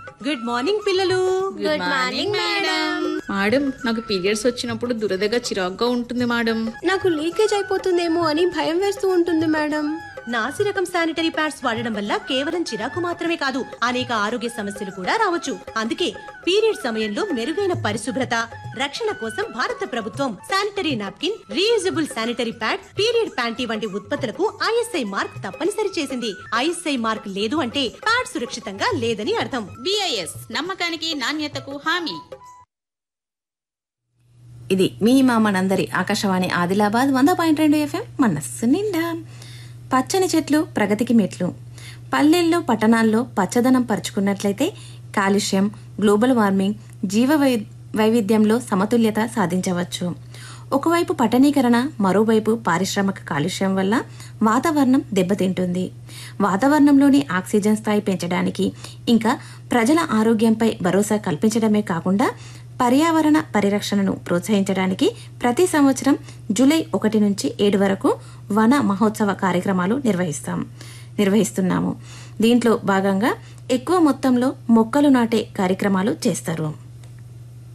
good morning పిల్లలు good morning madam madam నాకు periods వచ్చినప్పుడు దురదగా చిరాగ్గా ఉంటుంది మేడం నాకు లీకేజ్ అయిపోతుందేమో అని భయం వేస్తూ ఉంటుంది మేడం నాసి రకం శానిటరీ ప్యాడ్స్ వాడడం వల్ల కేవలం చిరాకు మాత్రమే కాదు అనేక ఆరోగ్య సమస్యలు కూడా రావచ్చు అందుకే పీరియడ్ సమయంలో మెరుగైన పరిశుభ్రత రక్షణ కోసం భారత ప్రభుత్వం sanitary napkin reusable sanitary pad period panty వంటి ఉత్పత్తులకు ఐఎస్ఐ మార్క్ తప్పనిసరి చేసింది ఐఎస్ఐ మార్క్ లేదు అంటే ప్యాడ్ సురక్షితంగా లేదని అర్థం బిఐఎస్ నమ్మకానికి నాణ్యతకు హామీ ఇది మీ మా మనందరి ఆకాశవాణి ఆదిలాబాద్ వంద పాయింట్ రెండు ఎఫ్ఎం మనస్సు నిండా పచ్చని చెట్లు ప్రగతికి మెట్లు పల్లెల్లో పట్టణాల్లో పచ్చదనం పరుచుకున్నట్లయితే కాలుష్యం గ్లోబల్ వార్మింగ్ జీవ వై- వైవిధ్యంలో సమతుల్యత సాధించవచ్చు ఒకవైపు పట్టణీకరణ మరోవైపు పారిశ్రామిక కాలుష్యం వల్ల వాతావరణం దెబ్బతింటుంది వాతావరణంలోని ఆక్సిజన్ స్థాయి పెంచడానికి ఇంకా ప్రజల ఆరోగ్యంపై భరోసా కల్పించడమే కాకుండా పర్యావరణ పరిరక్షణను ప్రోత్సహించడానికి ప్రతి సంవత్సరం జూలై ఒకటి నుంచి ఏడు వరకు వన మహోత్సవ కార్యక్రమాలు నిర్వహిస్తాం నిర్వహిస్తున్నాము దీంట్లో భాగంగా ఎక్కువ మొత్తంలో మొక్కలు నాటే కార్యక్రమాలు చేస్తారు